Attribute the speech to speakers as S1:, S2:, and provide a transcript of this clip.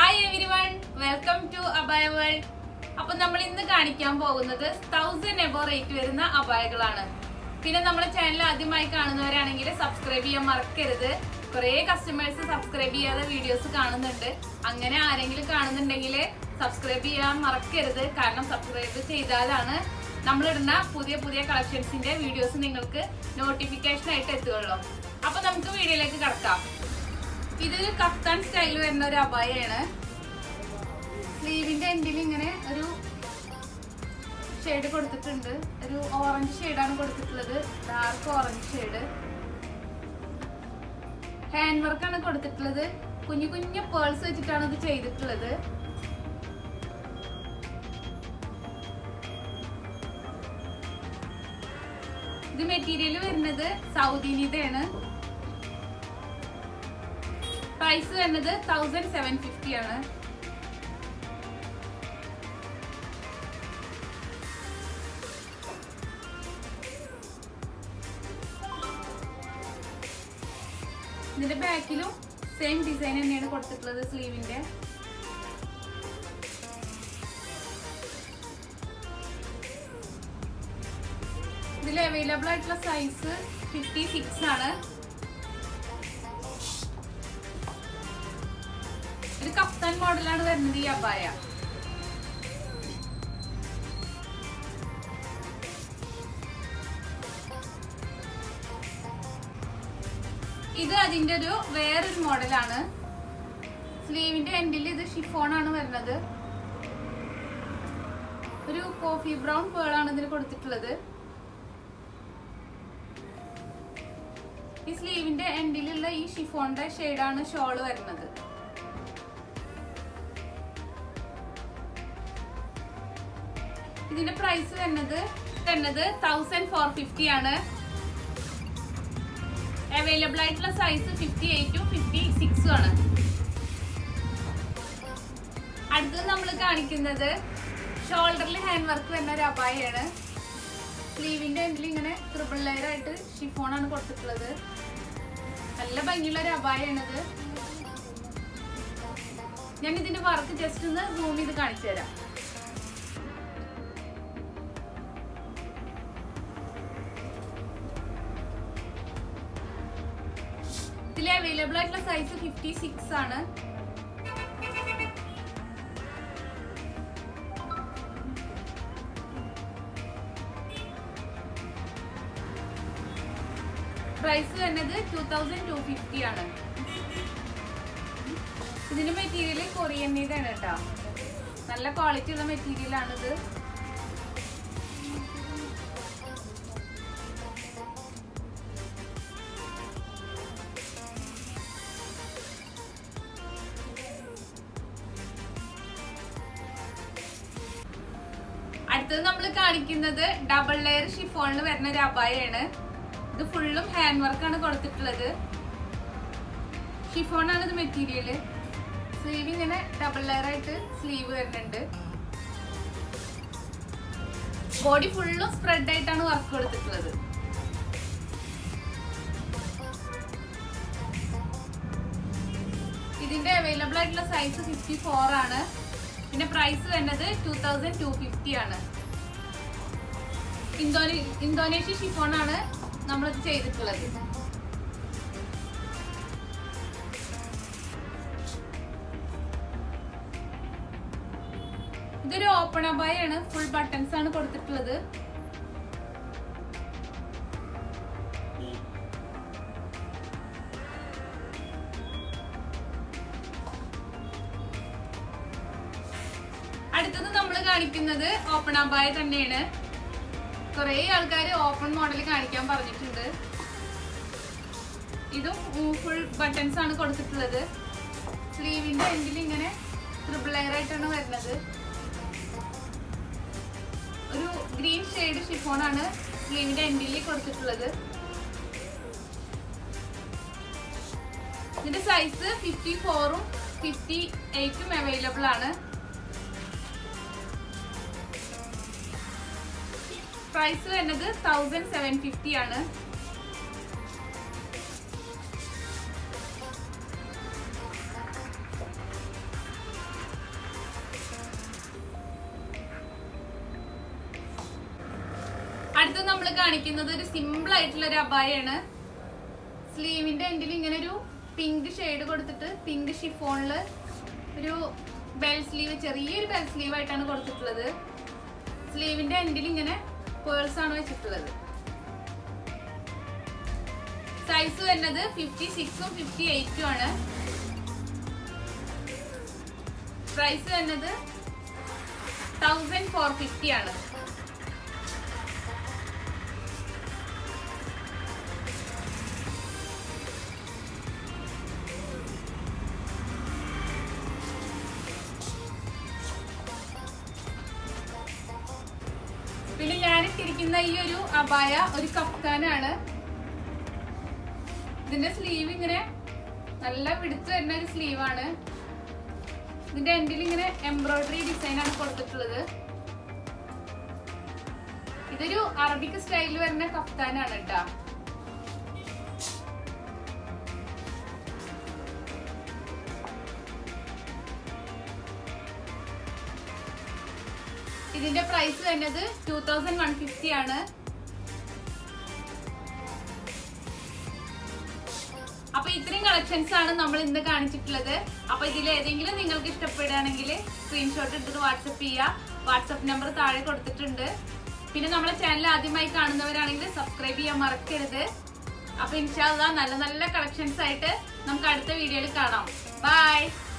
S1: hi everyone welcome to Abaya World അപ്പൊ നമ്മൾ ഇന്ന് കാണിക്കാൻ പോകുന്നത് തൗസൻഡ് എബോ റേറ്റ് വരുന്ന അബായകളാണ് പിന്നെ നമ്മുടെ ചാനൽ ആദ്യമായി കാണുന്നവരാണെങ്കിൽ സബ്സ്ക്രൈബ് ചെയ്യാൻ മറക്കരുത് കുറെ കസ്റ്റമേഴ്സ് സബ്സ്ക്രൈബ് ചെയ്യാതെ വീഡിയോസ് കാണുന്നുണ്ട് അങ്ങനെ ആരെങ്കിലും കാണുന്നുണ്ടെങ്കിൽ സബ്സ്ക്രൈബ് ചെയ്യാൻ മറക്കരുത് കാരണം സബ്സ്ക്രൈബ് ചെയ്താലാണ് നമ്മളിടുന്ന പുതിയ പുതിയ കളക്ഷൻസിന്റെ വീഡിയോസ് നിങ്ങൾക്ക് നോട്ടിഫിക്കേഷൻ ആയിട്ട് എത്തുകയുള്ളൂ അപ്പൊ നമുക്ക് വീഡിയോയിലേക്ക് കടക്കാം ഇതൊരു കഫ്താൻ സ്റ്റൈൽ വരുന്ന ഒരു അബായാണ് സ്ലീവിന്റെ എൻഡിൽ ഇങ്ങനെ ഒരു ഷെയ്ഡ് കൊടുത്തിട്ടുണ്ട് ഒരു ഓറഞ്ച് ഷെയ്ഡാണ് കൊടുത്തിട്ടുള്ളത് ഡാർക്ക് ഓറഞ്ച് ഷെയ്ഡ് ഹാൻഡ് വർക്കാണ് കൊടുത്തിട്ടുള്ളത് കുഞ്ഞു കുഞ്ഞു പേൾസ് വെച്ചിട്ടാണ് ഇത് ചെയ്തിട്ടുള്ളത് ഇത് മെറ്റീരിയൽ വരുന്നത് സൗദിനിതയാണ് പ്രൈസ് വരുന്നത് തൗസൻഡ് സെവൻ ഫിഫ്റ്റി ആണ് ഇതിന്റെ ബാക്കിലും സെയിം ഡിസൈൻ തന്നെയാണ് കൊടുത്തിട്ടുള്ളത് സ്ലീവിന്റെ ഇതിൽ അവൈലബിൾ ആയിട്ടുള്ള സൈസ് ഫിഫ്റ്റി സിക്സ് ആണ് ഒരു കഫ്താൻ മോഡലാണ് വരുന്നത് ഈ അബായ ഇത് അതിന്റെ ഒരു വേറൊരു മോഡലാണ് സ്ലീവിന്റെ എൻഡിൽ ഇത് ഷിഫോൺ ആണ് വരുന്നത് ഒരു കോഫി ബ്രൗൺ പേളാണ് ഇതിന് കൊടുത്തിട്ടുള്ളത് ഈ സ്ലീവിന്റെ എൻഡിലുള്ള ഈ ഷിഫോണിന്റെ ഷെയ്ഡാണ് ഷോള് വരുന്നത് ഇതിന്റെ പ്രൈസ് വരുന്നത് വരുന്നത് തൗസൻഡ് ഫോർ ഫിഫ്റ്റി ആണ് അവൈലബിൾ ആയിട്ടുള്ള സൈസ് ഫിഫ്റ്റി എയ്റ്റും ഫിഫ്റ്റി സിക്സും ആണ് അടുത്തത് നമ്മൾ കാണിക്കുന്നത് ഷോൾഡറിൽ ഹാൻഡ് വർക്ക് വരുന്ന ഒരു അബായാണ് സ്ലീവിന്റെ എൻഡിൽ ഇങ്ങനെ ട്രിപ്പിൾ ലെയർ ആയിട്ട് ഷിഫോൺ ആണ് കൊടുത്തിട്ടുള്ളത് നല്ല ഭംഗിയുള്ള ഒരു അബായാണിത് ഞാൻ ഇതിന്റെ വർക്ക് ജസ്റ്റ് ഒന്ന് സൂം ചെയ്ത് കാണിച്ചു തരാം ഇതിൽ അവൈലബിൾ ആയിട്ടുള്ള സൈസ് ഫിഫ്റ്റി സിക്സ് ആണ് പ്രൈസ് വരുന്നത് ടൂ തൗസൻഡ് ടു ഫിഫ്റ്റി ആണ് ഇതിന്റെ മെറ്റീരിയൽ കൊറിയൻ ആണ് കേട്ടോ നല്ല ക്വാളിറ്റി ഉള്ള മെറ്റീരിയൽ ആണിത് അടുത്തത് നമ്മൾ കാണിക്കുന്നത് ഡബിൾ ലെയർ ഷിഫോണിൽ വരുന്ന ഒരു അബായാണ് ഇത് ഫുള്ളും ഹാൻഡ് വർക്കാണ് കൊടുത്തിട്ടുള്ളത് ഷിഫോൺ ആണ് ഇത് മെറ്റീരിയല് സ്ലീവ് ഇങ്ങനെ ഡബിൾ ലെയർ ആയിട്ട് സ്ലീവ് വരുന്നുണ്ട് ബോഡി ഫുള്ളും സ്പ്രെഡ് ആയിട്ടാണ് വർക്ക് കൊടുത്തിട്ടുള്ളത് ഇതിന്റെ അവൈലബിൾ ആയിട്ടുള്ള സൈസ് ഫിഫ്റ്റി ഫോർ ആണ് പിന്നെ പ്രൈസ് വരുന്നത് ടൂ തൗസൻഡ് ടു ഫിഫ്റ്റി ആണ് ഇന്തോനേ ഇന്തോനേഷ്യ ഷിഫോൺ ആണ് നമ്മളിത് ചെയ്തിട്ടുള്ളത് ഇതൊരു ഓപ്പൺ അബായാണ് ഫുൾ ബട്ടൺസ് ആണ് കൊടുത്തിട്ടുള്ളത് അടുത്തത് നമ്മൾ കാണിക്കുന്നത് ഓപ്പൺ അബായ തന്നെയാണ് കുറെ ആൾക്കാർ ഓപ്പൺ മോഡൽ കാണിക്കാൻ പറഞ്ഞിട്ടുണ്ട് ഇതും ഫുൾ ബട്ടൺസ് ആണ് കൊടുത്തിട്ടുള്ളത് സ്ലീവിന്റെ എൻഡിൽ ഇങ്ങനെ ട്രിപ്പിൾ ലെയർ ആയിട്ടാണ് വരുന്നത് ഒരു ഗ്രീൻ ഷെയ്ഡ് ഷിഫോൺ ആണ് സ്ലീവിന്റെ എൻഡിൽ കൊടുത്തിട്ടുള്ളത് ഇതിന്റെ സൈസ് ഫിഫ്റ്റി ഫോറും ഫിഫ്റ്റി എയ്റ്റും അവൈലബിൾ ആണ് പ്രൈസ് വരുന്നത് തൗസൻഡ് സെവൻ ഫിഫ്റ്റി ആണ് കാണിക്കുന്നത് ഒരു സിമ്പിൾ ആയിട്ടുള്ള ഒരു അബായാണ് സ്ലീവിന്റെ എൻഡിൽ ഇങ്ങനെ ഒരു പിങ്ക് ഷെയ്ഡ് കൊടുത്തിട്ട് പിങ്ക് ഷിഫോണില് ഒരു ബെൽ സ്ലീവ് ചെറിയൊരു ബെൽ സ്ലീവ് ആയിട്ടാണ് കൊടുത്തിട്ടുള്ളത് സ്ലീവിന്റെ എൻഡിൽ ഇങ്ങനെ പേഴ്സ് ആണ് വെച്ചിട്ടുള്ളത് സൈസ് വരുന്നത് ഫിഫ്റ്റി സിക്സും ഫിഫ്റ്റി എയ്റ്റും ആണ് പ്രൈസ് വരുന്നത് തൗസൻഡ് ഫോർ ഫിഫ്റ്റി ആണ് പിന്നെ ഞാനിട്ടിരിക്കുന്ന ഈ ഒരു അബായ ഒരു കഫ്താനാണ് ഇതിന്റെ സ്ലീവ് ഇങ്ങനെ നല്ല പിടിച്ചു വരുന്ന ഒരു സ്ലീവാണ് ഇതിന്റെ എൻഡിൽ ഇങ്ങനെ എംബ്രോയിഡറി ഡിസൈൻ ആണ് കൊടുത്തിട്ടുള്ളത് ഇതൊരു അറബിക് സ്റ്റൈലിൽ വരുന്ന കഫ്താനാണ് കേട്ടാ ഇതിന്റെ പ്രൈസ് വരുന്നത് ടൂ തൗസൻഡ് വൺ ഫിഫ്റ്റി ആണ് അപ്പൊ ഇത്രയും കളക്ഷൻസ് ആണ് നമ്മൾ ഇന്ന് കാണിച്ചിട്ടുള്ളത് അപ്പൊ ഇതിൽ ഏതെങ്കിലും നിങ്ങൾക്ക് ഇഷ്ടപ്പെടുകയാണെങ്കിൽ സ്ക്രീൻഷോട്ട് എടുത്തിട്ട് വാട്സപ്പ് ചെയ്യുക വാട്സപ്പ് നമ്പർ താഴെ കൊടുത്തിട്ടുണ്ട് പിന്നെ നമ്മുടെ ചാനൽ ആദ്യമായി കാണുന്നവരാണെങ്കിൽ സബ്സ്ക്രൈബ് ചെയ്യാൻ മറക്കരുത് അപ്പൊ ഇൻഷാല്ല നല്ല നല്ല കളക്ഷൻസ് ആയിട്ട് നമുക്ക് അടുത്ത വീഡിയോയിൽ കാണാം ബൈ